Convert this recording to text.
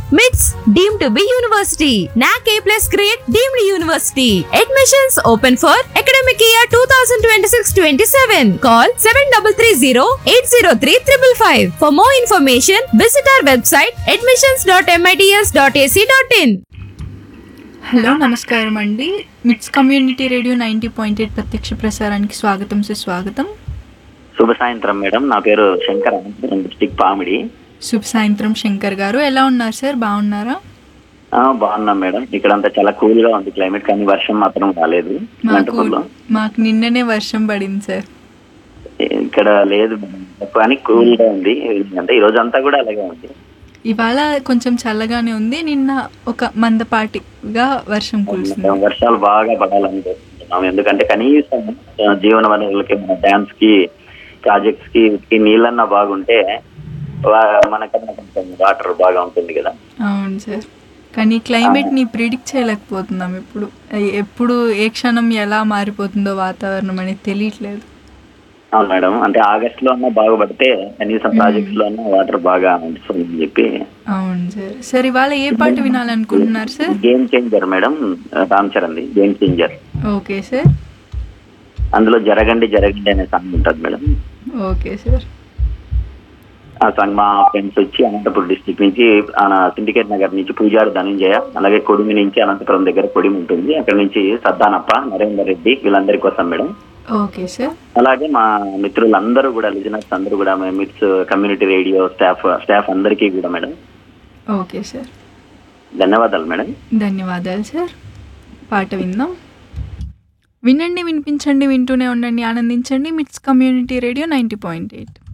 MITS deemed to be university. NAC A plus grade deemed university. Admissions open for academic year 2026-27. Call 7330-803-555. For more information, visit our website admissions.mits.ac.in. Hello నమస్కారం అండి MITS community radio ninety point eight ప్రత్యక్ష ప్రసారానికి స్వాగతం సుస్వాగతం శుభ సాయంత్రం madam నా పేరు శంకర్ అనంతపురం డిస్టిక్ పామిడి శుభ సాయంత్రం శంకర్ గారు ఎలా ఉన్నారు సార్ బాగున్నారా ఆ, బాగున్నాం మేడం ఇక్కడంతా చాలా కూల్ గా ఉంది క్లైమేట్ కానీ వర్షం మాత్రం రాలేదు మాకు అనంతపురంలో మాకు నిన్ననే వర్షం పడింది సార్ ఇక్కడ లేదు మేడం. కానీ కూల్ గా ఉంది అంటే ఈ రోజు అంతా కూడా అలాగే ఉంది ఇవాళ కొంచెం చల్లగానే ఉంది నిన్న ఒక మందపాటిగా వర్షం కురిసింది వర్షాలు బాగా పడాలని కోరుకుంటున్నాం ఎందుకంటే కనీసం ఆ, జీవన వనరులకి మన డ్యామ్స్ కి ప్రాజెక్ట్స్ కి వీటికి నీళ్ళన్నా బాగుంటే వా- మనకన్నా కొంచెం వాటర్ బాగా ఉంటుంది కదా అవును సార్ కానీ క్లైమేట్ ని ప్రిడిక్ట్ చేయలేకపోతున్నాం ఇప్పుడు ఎప్పుడు ఏ క్షణం ఎలా మారిపోతుందో వాతావరణం అనేది తెలియట్లేదు అవును మేడం అంటే ఆగస్ట్ లో అన్నా బాగుపడితే కనీసం ప్రాజెక్ట్స్ లో అన్నా వాటర్ బాగా ఉంటుందని చెప్పి అవును సార్ సార్ ఇవాళ ఏ పాట వినాలనుకుంటున్నారు sir game changer madam Ram Charan the game changer okay sir అందులో జరగండి జరగండి అనే సాంగ్ ఉంటుంది మేడం ఓకే సార్ ఆ సాంగ్ మా ఫ్రెండ్స్ వచ్చి అనంతపురం డిస్టిక్ నుంచి ఆ సిండికేట్ నగర్ నుంచి పూజారి ధనంజయ అలాగే కొడిమి నుంచి అనంతపురం దగ్గర కొడిమి ఉంటుంది అక్కడ నుంచి సద్దానప్ప నరేందర్ రెడ్డి వీళ్ళందరి కోసం మేడం ఓకే సార్ అలాగే మా మిత్రులందరూ కూడా లిజనర్స్ అందరూ కూడా మిట్స్ కమ్యూనిటీ రేడియో స్టాఫ్ స్టాఫ్ అందరికీ కూడా మేడం ఓకే సార్ ధన్యవాదాలు మేడం ధన్యవాదాలు సార్ పాట విందాం వినండి వినిపించండి వింటూనే ఉండండి ఆనందించండి MITS community radio ninety point eight